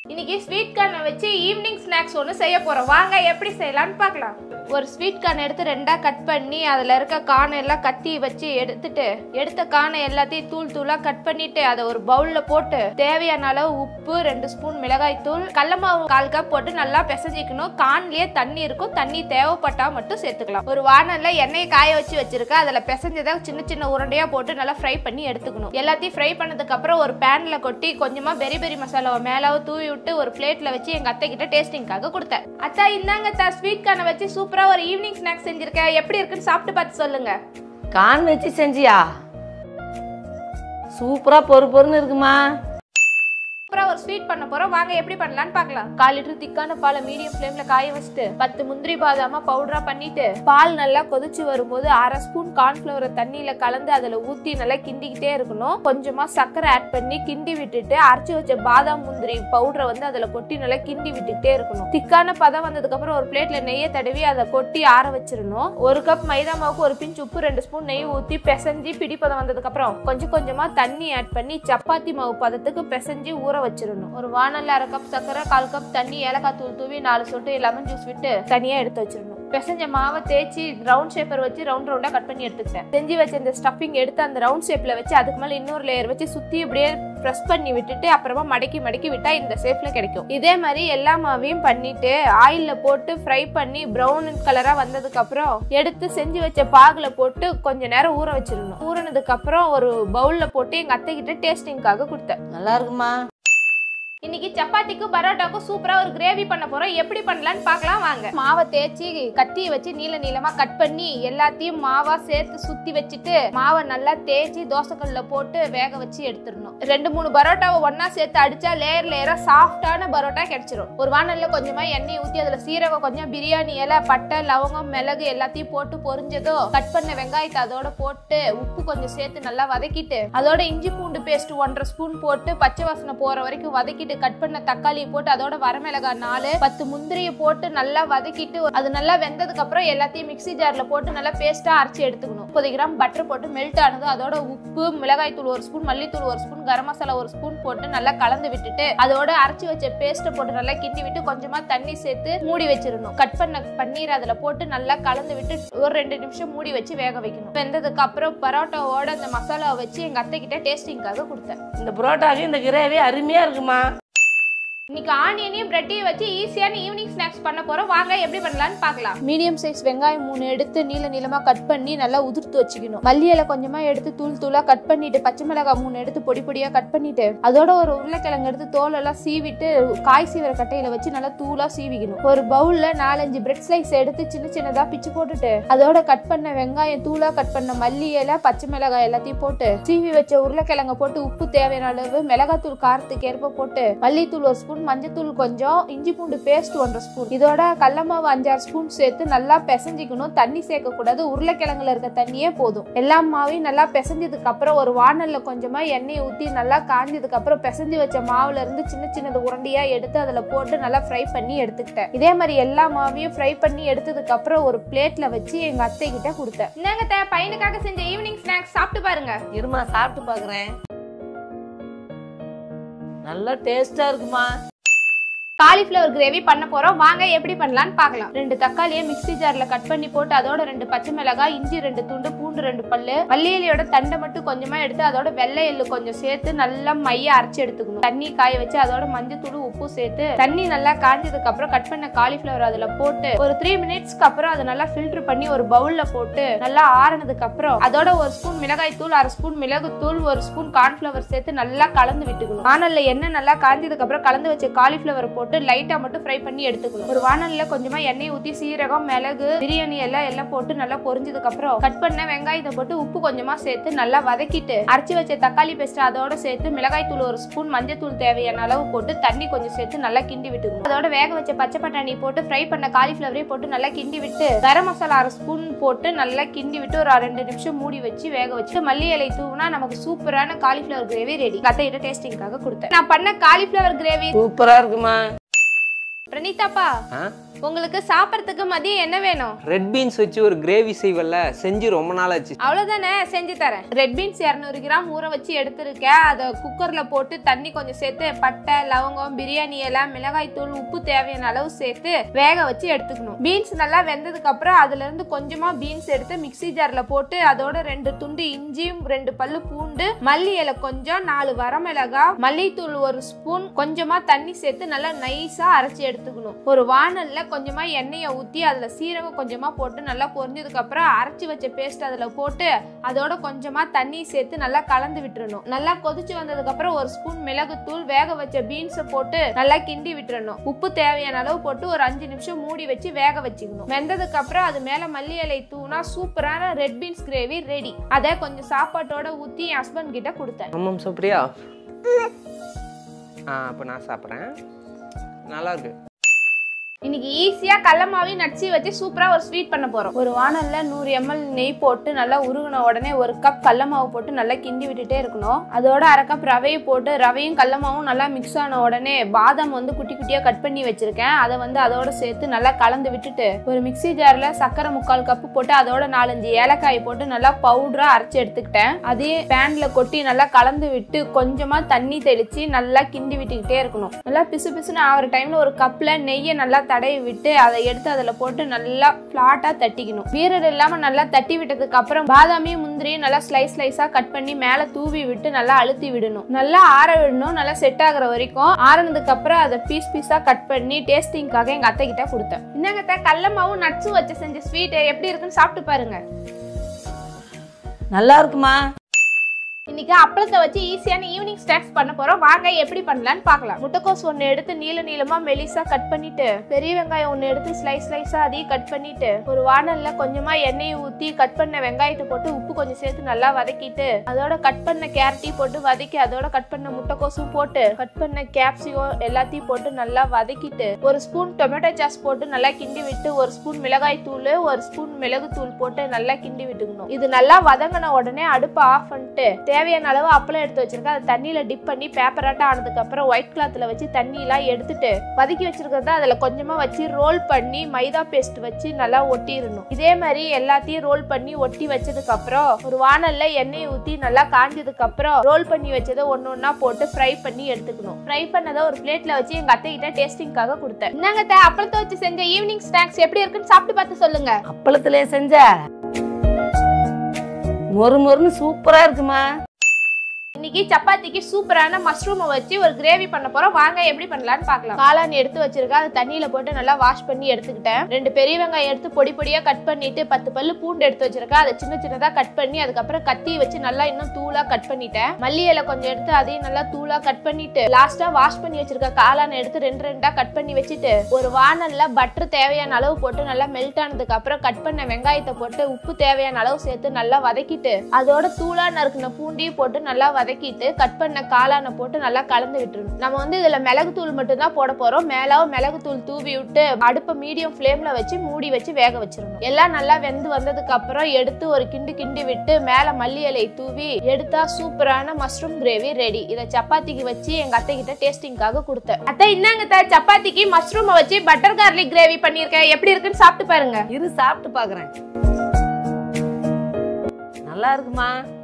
இன்னைக்கு ஸ்வீட் கார்னை வச்சு evening snacks ஒன்று செய்ய போறோம் வாங்க எப்படி செய்யலாம்னு பார்க்கலாம் ஒரு ஸ்வீட் கார்ன் எடுத்து ரெண்டா கட் பண்ணி அதில் இருக்க கானை எல்லாம் கத்தி வச்சு எடுத்துட்டு எடுத்த கானை எல்லாத்தையும் தூள் தூளா கட் பண்ணிட்டு அதை ஒரு பவுல்ல போட்டு தேவையான அளவு உப்பு ரெண்டு ஸ்பூன் மிளகாய் தூள் கடல மாவு கால் கப் போட்டு நல்லா பிசைஞ்சிக்கணும் கான்லயே தண்ணி இருக்கும் தண்ணி தேவைப்பட்டா மட்டும் சேர்த்துக்கலாம் ஒரு வானல்ல எண்ணெயை காய வச்சு வச்சிருக்க அதில் பிசைஞ்சதை சின்ன சின்ன உருண்டையா போட்டு நல்லா ஃப்ரை பண்ணி எடுத்துக்கணும் எல்லாத்தையும் ஃப்ரை பண்ணதுக்கு அப்புறம் ஒரு பேன்ல கொட்டி கொஞ்சமா பெரி பெரி மசாலாவை மேலாவை தூவி விட்டு ஒரு பிளேட்ல வச்சு எங்க அத்தை கிட்ட டேஸ்டிங்காக கொடுத்தேன் அத்தா இந்தாங்க அத்தா ஸ்வீட் கார்னை வச்சு சூப்பரா ஒரு ஈவினிங் ஸ்நாக்ஸ் செஞ்சிருக்கேன் எப்படி இருக்குன்னு சாப்பிட்டு பார்த்து சொல்லுங்க கான் வச்சு செஞ்சியா சூப்பரா பொறு பொறுன்னு இருக்குமா அப்புறம் ஒரு ஸ்வீட் பண்ண போறோம் வாங்க எப்படி பண்ணலாம்னு பார்க்கலாம் கால் லிட்டர் திக்கான பாலை மீடியம் ஃப்ளேம்ல காய வச்சுட்டு பத்து முந்திரி பாதாம பவுடரா பண்ணிட்டு பால் நல்லா கொதிச்சு வரும்போது அரை ஸ்பூன் கார்ன்ஃபிளவரை தண்ணியில கலந்து அதுல ஊத்தி நல்லா கிண்டிக்கிட்டே இருக்கணும் கொஞ்சமா சர்க்கரை ஆட் பண்ணி கிண்டி விட்டுட்டு அரைச்சு வச்ச பாதாம் முந்திரி பவுடரை வந்து அதுல கொட்டி நல்லா கிண்டி விட்டுக்கிட்டே இருக்கணும் திக்கான பதம் வந்ததுக்கு அப்புறம் ஒரு பிளேட்ல நெய்யை தடவி அதை கொட்டி ஆற வச்சிடணும் ஒரு கப் மைதா மாவுக்கு ஒரு பிஞ்ச் உப்பு ரெண்டு ஸ்பூன் நெய் ஊத்தி பிசைஞ்சு பிடிப்பதம் வந்ததுக்கு அப்புறம் கொஞ்சம் கொஞ்சமா தண்ணி ஆட் பண்ணி சப்பாத்தி மாவு பதத்துக்கு பிசைஞ்சு ஊற வச்சிடணும் ஒரு வானல்ல அரை கப் சர்க்கரை கால் கப் தண்ணி ஏலக்காய் தூள் தூவி நாலு சொட்டு லெமன் ஜூஸ் விட்டு தனியா எடுத்து வச்சிடணும் பிசைஞ்ச மாவை தேய்ச்சி ரவுண்ட் ஷேப்பர் வச்சு ரவுண்ட் ரவுண்டா கட் பண்ணி எடுத்துக்கிட்டேன் செஞ்சு வச்ச இந்த ஸ்டஃபிங் எடுத்து அந்த ரவுண்ட் ஷேப்ல வச்சு அதுக்கு மேல இன்னொரு லேயர் வச்சு சுத்தி இப்படியே ப்ரெஸ் பண்ணி விட்டுட்டு அப்புறமா மடக்கி மடக்கி விட்டா இந்த ஷேப்ல கிடைக்கும் இதே மாதிரி எல்லா மாவையும் பண்ணிட்டு ஆயில்ல போட்டு ஃப்ரை பண்ணி ப்ரௌன் கலரா வந்ததுக்கு அப்புறம் எடுத்து செஞ்சு வச்ச பாகுல போட்டு கொஞ்ச நேரம் ஊற வச்சிடணும் ஊறினதுக்கு அப்புறம் ஒரு பவுல்ல போட்டு எங்க அத்தை கிட்ட டேஸ்டிங்காக கொடுத்தேன் நல்லா இருக்குமா இன்னைக்கு சப்பாத்திக்கும் பரோட்டாக்கும் சூப்பரா ஒரு கிரேவி பண்ண போறோம் எப்படி பண்ணலாம்னு பார்க்கலாம் வாங்க மாவை தேய்ச்சி கத்தியை வச்சு நீள நீளமா கட் பண்ணி எல்லாத்தையும் மாவா சேர்த்து சுத்தி வச்சுட்டு மாவை நல்லா தேய்ச்சி தோசைக்கல்ல போட்டு வேக வச்சு எடுத்துடணும் ரெண்டு மூணு பரோட்டாவை ஒண்ணா சேர்த்து அடிச்சா லேயர் லேயரா சாஃப்டான பரோட்டா கிடைச்சிரும் ஒரு வானல்ல கொஞ்சமா எண்ணெய் ஊத்தி அதுல சீரகம் கொஞ்சம் பிரியாணி இலை பட்டை லவங்கம் மிளகு எல்லாத்தையும் போட்டு பொரிஞ்சதோ கட் பண்ண வெங்காயத்தை அதோட போட்டு உப்பு கொஞ்சம் சேர்த்து நல்லா வதக்கிட்டு அதோட இஞ்சி பூண்டு பேஸ்ட் ஒன்றரை ஸ்பூன் போட்டு பச்சை வாசனை போற வரைக்கும் வதக்கிட்டு கட் பண்ண தக்காளியை போட்டு அதோட வரமிளகாய் நாலு பத்து முந்திரியை போட்டு நல்லா வதக்கிட்டு அது நல்லா வெந்ததுக்கு அப்புறம் எல்லாத்தையும் மிக்ஸி ஜார்ல போட்டு நல்லா பேஸ்டா அரைச்சி எடுத்துக்கணும் முப்பது கிராம் பட்டர் போட்டு மெல்ட் ஆனது அதோட உப்பு மிளகாய் தூள் ஒரு ஸ்பூன் மல்லித்தூள் ஒரு ஸ்பூன் கரம் மசாலா ஒரு ஸ்பூன் போட்டு நல்லா கலந்து விட்டுட்டு அதோட அரைச்சி வச்ச பேஸ்ட்டை போட்டு நல்லா கிண்டி விட்டு கொஞ்சமா தண்ணி சேர்த்து மூடி வச்சிடணும் கட் பண்ண பன்னீர் அதுல போட்டு நல்லா கலந்து விட்டு ஒரு ரெண்டு நிமிஷம் மூடி வச்சு வேக வைக்கணும் வெந்ததுக்கு அப்புறம் பரோட்டாவோட அந்த மசாலாவை வச்சு எங்க அத்தை கிட்ட டேஸ்டிங்காக கொடுத்தேன் இந்த புரோட்டாக்கு இந்த கிரேவி அருமையா இருக்குமா இன்னைக்கு ஆனியனையும் பிரெட்டையும் வச்சு ஈஸியான ஈவினிங் ஸ்நாக்ஸ் பண்ண போறோம் வாங்க எப்படி பண்ணலாம்னு பார்க்கலாம் மீடியம் சைஸ் வெங்காயம் மூணு எடுத்து நீள நீளமா கட் பண்ணி நல்லா உதிர்த்து வச்சுக்கணும் மல்லி இலை கொஞ்சமா எடுத்து தூள் தூளா கட் பண்ணிட்டு பச்சை மிளகாய் மூணு எடுத்து பொடி பொடியா கட் பண்ணிட்டு அதோட ஒரு உருளைக்கிழங்கு எடுத்து தோல் எல்லாம் சீவிட்டு காய் சீவிர கட்டையில வச்சு நல்லா தூளா சீவிக்கணும் ஒரு பவுல்ல நாலஞ்சு பிரெட் ஸ்லைஸ் எடுத்து சின்ன சின்னதா பிச்சு போட்டுட்டு அதோட கட் பண்ண வெங்காயம் தூளா கட் பண்ண மல்லி இலை பச்சை மிளகாய் எல்லாத்தையும் போட்டு சீவி வச்ச உருளைக்கிழங்க போட்டு உப்பு தேவையான அளவு மிளகாத்தூள் காரத்துக்கு ஏற்ப போட்டு மல்லித்தூள் ஒரு ஸ்பூன் மஞ்சத்தூள் கொஞ்சம் இஞ்சி பூண்டு பேஸ்ட் ஒன்றரை ஸ்பூன் இதோட கடல மாவு அஞ்சாறு ஸ்பூன் சேர்த்து நல்லா பிசைஞ்சிக்கணும் தண்ணி சேர்க்க கூடாது உருளைக்கிழங்குல இருக்க தண்ணியே போதும் எல்லா மாவையும் நல்லா பிசைஞ்சதுக்கு அப்புறம் ஒரு வானல்ல கொஞ்சமா எண்ணெய் ஊத்தி நல்லா காஞ்சதுக்கு அப்புறம் பிசைஞ்சு வச்ச மாவுல இருந்து சின்ன சின்னது உருண்டையா எடுத்து அதுல போட்டு நல்லா ஃப்ரை பண்ணி எடுத்துக்கிட்டேன் இதே மாதிரி எல்லா மாவையும் ஃப்ரை பண்ணி எடுத்ததுக்கு அப்புறம் ஒரு பிளேட்ல வச்சு எங்க அத்தை கிட்ட கொடுத்தேன் என்னங்க பையனுக்காக செஞ்ச ஈவினிங் ஸ்நாக்ஸ் சாப்பிட்டு பாருங்க இருமா சாப்பிட்டு பார்க்குறேன் நல்லா டேஸ்டா இருக்குமா காலிஃப்ளவர் கிரேவி பண்ண போறோம் வாங்க எப்படி பண்ணலாம்னு பார்க்கலாம் ரெண்டு தக்காளியை மிக்ஸி ஜார்ல கட் பண்ணி போட்டு அதோட ரெண்டு பச்சை மிளகாய் இஞ்சி ரெண்டு துண்டு பூண்டு ரெண்டு பல்லு மல்லியிலையோட தண்டை மட்டும் கொஞ்சமா எடுத்து அதோட வெள்ளை எள்ளு கொஞ்சம் சேர்த்து நல்லா மைய அரைச்சு எடுத்துக்கணும் தண்ணி காய வச்சு அதோட மஞ்சத்தூள் உப்பு சேர்த்து தண்ணி நல்லா காஞ்சதுக்கு அப்புறம் கட் பண்ண காலிஃப்ளவர் அதுல போட்டு ஒரு த்ரீ மினிட்ஸ்க்கு அப்புறம் அதை நல்லா ஃபில்டர் பண்ணி ஒரு பவுல்ல போட்டு நல்லா ஆறுனதுக்கு அப்புறம் அதோட ஒரு ஸ்பூன் மிளகாய் தூள் அரை ஸ்பூன் மிளகு தூள் ஒரு ஸ்பூன் கார்ன்ஃபிளவர் சேர்த்து நல்லா கலந்து விட்டுக்கணும் வானல்ல எண்ணெய் நல்லா காஞ்சதுக்கு அப்புறம் கலந்து வச்ச காலிஃபிளவர் போட்டு லைட்டா மட்டும் ஃப்ரை பண்ணி எடுத்துக்கணும் ஒரு வானல்ல கொஞ்சமா எண்ணெய் ஊத்தி சீரகம் மிளகு பிரியாணி எல்லாம் எல்லாம் போட்டு நல்லா பொரிஞ்சதுக்கு அப்புறம் கட் பண்ண வெங்காயத்தை போட்டு உப்பு கொஞ்சமா சேர்த்து நல்லா வதக்கிட்டு அரைச்சி வச்ச தக்காளி பேஸ்ட் அதோட சேர்த்து மிளகாய் தூள் ஒரு ஸ்பூன் மஞ்சள் தூள் தேவையான அளவு போட்டு தண்ணி கொஞ்சம் சேர்த்து நல்லா கிண்டி விட்டுக்கணும் அதோட வேக வச்ச பச்சை பட்டாணி போட்டு ஃப்ரை பண்ண காலிஃபிளவரையும் போட்டு நல்லா கிண்டி விட்டு கரம் மசாலா அரை ஸ்பூன் போட்டு நல்லா கிண்டி விட்டு ஒரு ரெண்டு நிமிஷம் மூடி வச்சு வேக வச்சு மல்லி இலை தூவுனா நமக்கு சூப்பரான காலிஃபிளவர் கிரேவி ரெடி கத்தையிட்ட டேஸ்டிங்காக கொடுத்தேன் நான் பண்ண காலிஃபிளவர் கிரேவி சூப்பரா இருக்குமா பிரணீதாப்பா ஆ உங்களுக்கு சாப்பிட்றதுக்கு மதியம் என்ன வேணும் ரெட் பீன்ஸ் வச்சு ஒரு கிரேவி செய்வல்ல செஞ்சு ரொம்ப நாள் ஆச்சு அவ்வளவுதானே செஞ்சு தரேன் ரெட் பீன்ஸ் இரநூறு கிராம் ஊற வச்சு எடுத்திருக்கேன் அதை குக்கர்ல போட்டு தண்ணி கொஞ்சம் சேர்த்து பட்டை லவங்கம் பிரியாணி இலை மிளகாய் தூள் உப்பு தேவையான அளவு சேர்த்து வேக வச்சு எடுத்துக்கணும் பீன்ஸ் நல்லா வெந்ததுக்கு அப்புறம் அதுல இருந்து கொஞ்சமா பீன்ஸ் எடுத்து மிக்ஸி ஜார்ல போட்டு அதோட ரெண்டு துண்டு இஞ்சியும் ரெண்டு பல்லு பூண்டு மல்லி இலை கொஞ்சம் நாலு வரமிளகா மல்லித்தூள் ஒரு ஸ்பூன் கொஞ்சமா தண்ணி சேர்த்து நல்லா நைஸா அரைச்சி எடுத்துக்கணும் ஒரு வானல்ல கொஞ்சமா எண்ணெயை ஊத்தி அதுல சீரகம் கொஞ்சமா போட்டு நல்லா பொரிஞ்சதுக்கு அப்புறம் அரைச்சி வச்ச பேஸ்ட் அதுல போட்டு அதோட கொஞ்சமா தண்ணி சேர்த்து நல்லா கலந்து விட்டுறணும் நல்லா கொதிச்சு வந்ததுக்கு அப்புறம் ஒரு ஸ்பூன் மிளகுத்தூள் வேக வச்ச பீன்ஸை போட்டு நல்லா கிண்டி விட்டுறணும் உப்பு தேவையான அளவு போட்டு ஒரு அஞ்சு நிமிஷம் மூடி வச்சு வேக வச்சுக்கணும் வெந்ததுக்கு அப்புறம் அது மேல மல்லி இலை தூணா சூப்பரான ரெட் பீன்ஸ் கிரேவி ரெடி அதை கொஞ்சம் சாப்பாட்டோட ஊத்தி என் ஹஸ்பண்ட் கிட்ட கொடுத்தேன் ஆமாம் சாப்பிட்றியா ஆ அப்போ நான் சாப்பிட்றேன் நல்லா இருக்கு இன்னைக்கு ஈஸியா கடல மாவையும் நட்சி வச்சு சூப்பரா ஒரு ஸ்வீட் பண்ண போறோம் ஒரு வானல்ல நூறு எம்எல் நெய் போட்டு நல்லா உருகின உடனே ஒரு கப் கடல மாவு போட்டு நல்லா கிண்டி விட்டுட்டே இருக்கணும் அதோட அரை கப் ரவையை போட்டு ரவையும் கடல மாவும் நல்லா மிக்ஸ் ஆன உடனே பாதாம் வந்து குட்டி குட்டியா கட் பண்ணி வச்சிருக்கேன் அதை வந்து அதோட சேர்த்து நல்லா கலந்து விட்டுட்டு ஒரு மிக்ஸி ஜார்ல சக்கரை முக்கால் கப்பு போட்டு அதோட நாலஞ்சு ஏலக்காய் போட்டு நல்லா பவுடரா அரைச்சு எடுத்துக்கிட்டேன் அதே பேன்ல கொட்டி நல்லா கலந்து விட்டு கொஞ்சமா தண்ணி தெளிச்சு நல்லா கிண்டி விட்டுக்கிட்டே இருக்கணும் நல்லா பிசு பிசுன்னு ஆகிற டைம்ல ஒரு கப்ல நெய்யை நல்லா தடவி விட்டு அதை எடுத்து அதில் போட்டு நல்லா ஃப்ளாட்டாக தட்டிக்கணும் வீரர் இல்லாமல் நல்லா தட்டி விட்டதுக்கு அப்புறம் பாதாமியும் முந்திரியும் நல்லா ஸ்லைஸ் ஸ்லைஸாக கட் பண்ணி மேலே தூவி விட்டு நல்லா அழுத்தி விடணும் நல்லா ஆற விடணும் நல்லா செட் ஆகுற வரைக்கும் ஆறுனதுக்கு அப்புறம் அதை பீஸ் பீஸாக கட் பண்ணி டேஸ்டிங்காக எங்கள் அத்தை கிட்ட கொடுத்தேன் என்னங்க கடல மாவும் நட்ஸும் வச்சு செஞ்ச ஸ்வீட் எப்படி இருக்குன்னு சாப்பிட்டு பாருங்க நல்லா இருக்குமா இன்னைக்கு அப்பளத்தை வச்சு ஈஸியான ஈவினிங் ஸ்நாக்ஸ் பண்ண போறோம் வாங்க எப்படி பண்ணலாம்னு பார்க்கலாம் முட்டைக்கோஸ் ஒன்று எடுத்து நீள நீளமா மெலிசா கட் பண்ணிட்டு பெரிய வெங்காயம் ஒன்று எடுத்து ஸ்லைஸ் ஸ்லைஸா அதையும் கட் பண்ணிட்டு ஒரு வானல்ல கொஞ்சமா எண்ணெயை ஊத்தி கட் பண்ண வெங்காயத்தை போட்டு உப்பு கொஞ்சம் சேர்த்து நல்லா வதக்கிட்டு அதோட கட் பண்ண கேரட்டையும் போட்டு வதக்கி அதோட கட் பண்ண முட்டைக்கோசும் போட்டு கட் பண்ண கேப்சிகம் எல்லாத்தையும் போட்டு நல்லா வதக்கிட்டு ஒரு ஸ்பூன் டொமேட்டோ சாஸ் போட்டு நல்லா கிண்டி விட்டு ஒரு ஸ்பூன் மிளகாய் தூள் ஒரு ஸ்பூன் மிளகு தூள் போட்டு நல்லா கிண்டி விட்டுக்கணும் இது நல்லா வதங்கின உடனே அடுப்பை ஆஃப் பண்ணிட்டு தேவையான அளவு அப்பளம் எடுத்து வச்சிருக்கேன் அதை தண்ணியில டிப் பண்ணி பேப்பராட்டம் ஆனதுக்கு அப்புறம் ஒயிட் கிளாத்ல வச்சு தண்ணியெல்லாம் எடுத்துட்டு வதக்கி வச்சிருக்கிறத அதுல கொஞ்சமா வச்சு ரோல் பண்ணி மைதா பேஸ்ட் வச்சு நல்லா ஒட்டிடணும் இதே மாதிரி எல்லாத்தையும் ரோல் பண்ணி ஒட்டி வச்சதுக்கு அப்புறம் ஒரு வானல்ல எண்ணெயை ஊத்தி நல்லா காஞ்சதுக்கு அப்புறம் ரோல் பண்ணி வச்சதை ஒன்னு ஒன்னா போட்டு ஃப்ரை பண்ணி எடுத்துக்கணும் ஃப்ரை பண்ணதை ஒரு பிளேட்ல வச்சு எங்க அத்தை கிட்ட டேஸ்டிங்காக கொடுத்தேன் என்னங்க அத்தை, அப்பளத்தை வச்சு செஞ்ச ஈவினிங் ஸ்நாக்ஸ் எப்படி இருக்குன்னு சாப்பிட்டு பார்த்து சொல்லுங்க அப்பளத்திலே செஞ்ச மொறு மொறுன்னு சூப்பரா இருக்குமா இன்னைக்கு சப்பாத்திக்கு சூப்பரான மஷ்ரூமை வச்சு ஒரு கிரேவி பண்ண போறோம் வாங்க எப்படி பண்ணலாம்னு பார்க்கலாம் காளான் எடுத்து வச்சிருக்கேன் அதை தண்ணியில போட்டு நல்லா வாஷ் பண்ணி எடுத்துக்கிட்டேன் ரெண்டு பெரிய வெங்காயம் எடுத்து பொடி பொடியா கட் பண்ணிட்டு பத்து பல்லு பூண்டு எடுத்து வச்சிருக்கேன் அதை சின்ன சின்னதா கட் பண்ணி அதுக்கப்புறம் கத்தி வச்சு நல்லா இன்னும் தூளா கட் பண்ணிட்டேன் மல்லி இலை கொஞ்சம் எடுத்து அதையும் நல்லா தூளா கட் பண்ணிட்டு லாஸ்டா வாஷ் பண்ணி வச்சிருக்க காளான் எடுத்து ரெண்டு ரெண்டா கட் பண்ணி வச்சுட்டு ஒரு வானல்ல பட்டர் தேவையான அளவு போட்டு நல்லா மெல்ட் ஆனதுக்கு அப்புறம் கட் பண்ண வெங்காயத்தை போட்டு உப்பு தேவையான அளவு சேர்த்து நல்லா வதக்கிட்டு அதோட தூளா நறுக்குன பூண்டையும் போட்டு நல்லா வதக்கிட்டு கட் பண்ண காளானை போட்டு நல்லா கலந்து விட்டுருணும் நம்ம வந்து இதுல மிளகுத்தூள் மட்டும் தான் போட போறோம் மேலாவும் மிளகுத்தூள் தூவி விட்டு அடுப்பை மீடியம் ஃப்ளேம்ல வச்சு மூடி வச்சு வேக வச்சிடணும் எல்லாம் நல்லா வெந்து வந்ததுக்கு அப்புறம் எடுத்து ஒரு கிண்டு கிண்டி விட்டு மேல மல்லி இலை தூவி எடுத்தா சூப்பரான மஷ்ரூம் கிரேவி ரெடி இதை சப்பாத்திக்கு வச்சு எங்க அத்தை கிட்ட டேஸ்டிங்காக கொடுத்தேன் அத்தை என்னங்க அத்தை, சப்பாத்திக்கு மஷ்ரூமை வச்சு பட்டர் கார்லிக் கிரேவி பண்ணியிருக்கேன் எப்படி இருக்குன்னு சாப்பிட்டு பாருங்க இரு சாப்பிட்டு பார்க்கறேன் நல்லா இருக்குமா